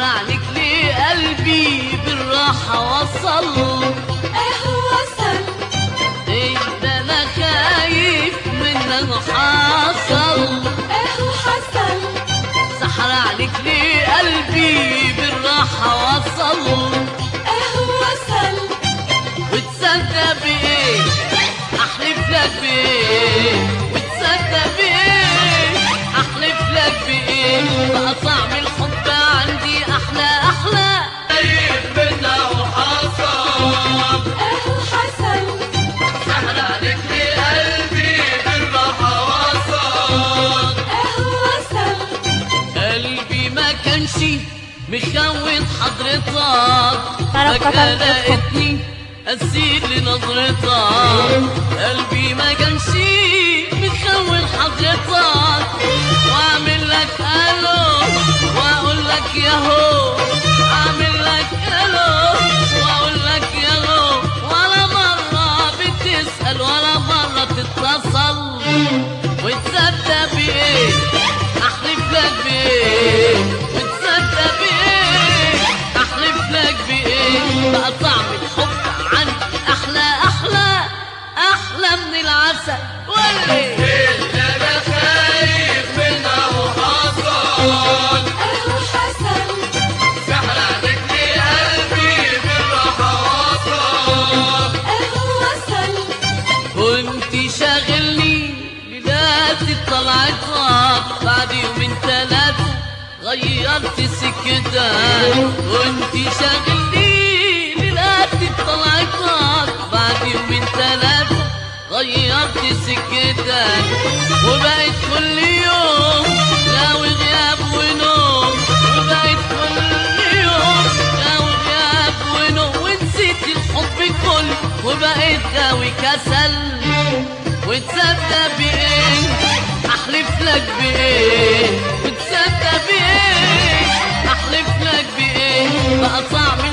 عنك ليه قلبي بالراحة وصل ايه وصل ايه ده انا خايف منه حصل ايه حصل سحر عليك ليه قلبي بالراحة وصل ايه وصل وتصدق بايه احلف لك بايه وتصدق بايه احلف لك بايه بقى طعم الحب عندي احلى احلى خايف منه حصل ايه حصل سحر عليك ليه قلبي بالراحة وصل ايه وصل قلبي ما كانش مخون حضرتك طرف فجأة قطر قطر. لقيتني أسير لنظرتك قلبي ما كانش مخون حضرتك وأعمل لك ألو وأقول لك ياهو أعمل لك ألو وأقول لك ياهو ولا مرة بتسأل ولا مرة تتصل وتصدق بإيه أحلف لك بإيه وتصدق بإيه أحلف لك بإيه بقى طعم الحب عندي أحلى أحلى أحلى من العسل ولي أنا خايف منه حصل ايه حصل سحر عليك لي قلبي بالراحة وصل ايه وصل كنت شاغلني ليلات طلعتك بعد يومين ثلاثة غيرت سكتك كنت شاغلني ليلات طلعتك بعد يومين ثلاثة غيرت سكتك وبقيت كل يوم لاوي غياب ونوم وبقيت كل يوم لاوي غياب ونوم ونسيت الحب كله وبقيت غاوي كسل وتصدق بايه احلف لك بايه وتصدق بايه احلف لك بايه بقى طعم